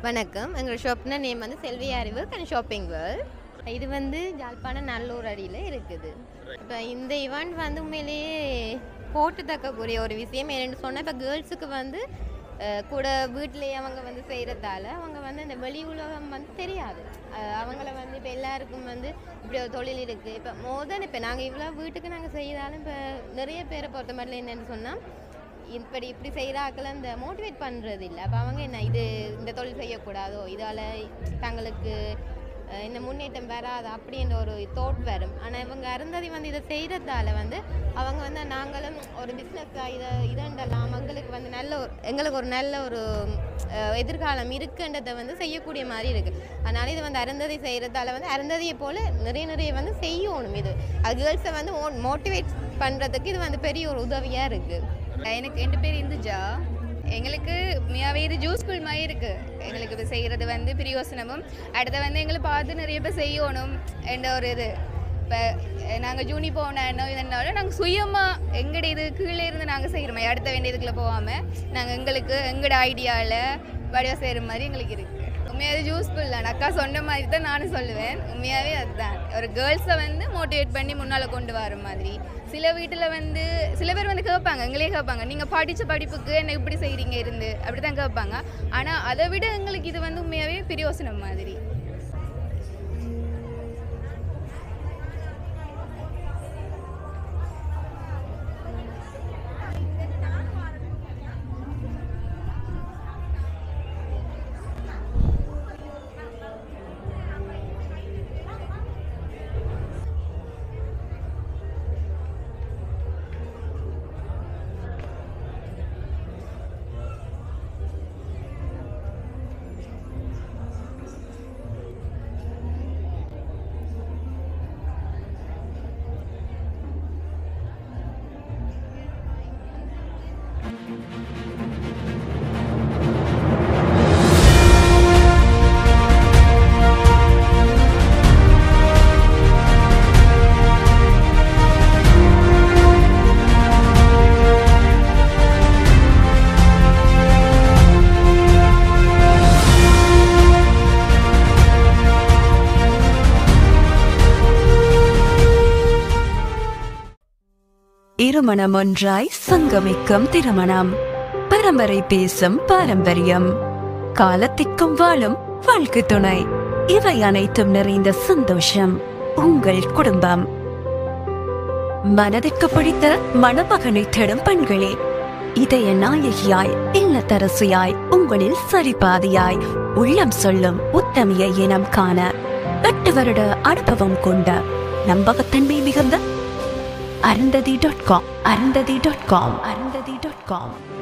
வணக்கம் எங்கள் ஷாப்ன நேம் வந்து செல்வி அறிவு அண்ட் ஷாப்பிங் வேர்ல்ட் இது வந்து ஜாழ்ப்பாணம் நல்லூர் அடியில் இருக்குது இப்போ இந்த ஈவெண்ட் வந்து உண்மையிலேயே போட்டு தக்கக்கூடிய ஒரு விஷயம் என்னென்னு சொன்னால் இப்போ கேர்ள்ஸுக்கு வந்து அஹ், கூட வீட்டிலேயே அவங்க வந்து செய்கிறதால அவங்க வந்து இந்த வெளி உலகம் வந்து தெரியாது அஹ், அவங்கள வந்து இப்போ எல்லாருக்கும் வந்து இப்படி ஒரு தொழில் இருக்குது இப்போ மோதன் இப்போ நாங்கள் இவ்வளோ வீட்டுக்கு நாங்கள் செய்தாலும் இப்போ நிறைய பேரை பொறுத்த மாதிரி என்னென்னு சொன்னால் இப்படி இப்படி செய்கிறாக்களை இந்த மோட்டிவேட் பண்ணுறது இல்லை அப்போ அவங்க என்ன இது இந்த தொழில் செய்யக்கூடாதோ இதால் தங்களுக்கு அஹ், இந்த முன்னேற்றம் வராது அப்படின்ற ஒரு தோட் வரும் ஆனால் இவங்க அருந்ததி வந்து இதை செய்கிறதால வந்து அவங்க வந்து நாங்களும் ஒரு பிஸ்னஸாக இதை இதண்டலாம் எங்களுக்கு வந்து நல்ல ஒரு எங்களுக்கு ஒரு நல்ல ஒரு அஹ், எதிர்காலம் இருக்குன்றதை வந்து செய்யக்கூடிய மாதிரி இருக்குது அதனால் இது வந்து அருந்ததி செய்கிறதால வந்து அருந்ததியை போல் நிறைய நிறைய வந்து செய்யணும் இது அது கேர்ள்ஸை வந்து மோட்டிவேட் பண்ணுறதுக்கு இது வந்து பெரிய ஒரு உதவியாக இருக்குது எனக்கு என் பேர் இந்துஜா எங்களுக்கு உண்மையாகவே இது யூஸ்ஃபுல் மாதிரி இருக்குது எங்களுக்கு இது செய்கிறது வந்து பிரியோசனமும் அடுத்து வந்து எங்களை பார்த்து நிறைய பேர் செய்யணும் என்ற ஒரு இது இப்போ நாங்கள் ஜூனி போனோம் இதனால நாங்கள் சுயமாக எங்கட இது கீழே இருந்து நாங்கள் செய்கிறோம் அடுத்த வேண்டிய இதுக்குள்ள போகாமல் நாங்கள் எங்களுக்கு எங்களோட ஐடியாவில் வடிவம் செய்கிற மாதிரி எங்களுக்கு இருக்குது உண்மையாகவே யூஸ்ஃபுல் தான் அக்கா சொன்ன மாதிரி தான் நானும் சொல்லுவேன் உண்மையாகவே அதுதான் ஒரு கேர்ள்ஸை வந்து மோட்டிவேட் பண்ணி முன்னால் கொண்டு வர மாதிரி சில வீட்டில் வந்து சில பேர் வந்து கேட்பாங்க எங்களே கேட்பாங்க நீங்கள் படித்த படிப்புக்கு என்ன இப்படி செய்கிறீங்க இருந்து அப்படி தான் கேட்பாங்க ஆனால் அதை விட எங்களுக்கு இது வந்து உண்மையாகவே பிரயோசனம் மாதிரி இருமணம் ஒன்றாய் சங்கமிக்கும் திருமணம் பரம்பரை பேசும் பாரம்பரியம் காலத்திற்கும் வாழும் வாழ்க்கை துணை இவை அனைத்தும் நிறைந்த சந்தோஷம் உங்கள் குடும்பம் மனதிற்கு பிடித்த மணமகனை தேடும் பெண்களே இதய நாயகியாய் இல்லத்தரசியாய் உங்களில் சரிபாதியாய் உள்ளம் சொல்லும் உத்தமிய இனம் காண எட்டு வருட அனுபவம் கொண்ட நம்பகத்தன்மை மிகுந்த Arundhati dot com Arundhati dot com Arundhati dot com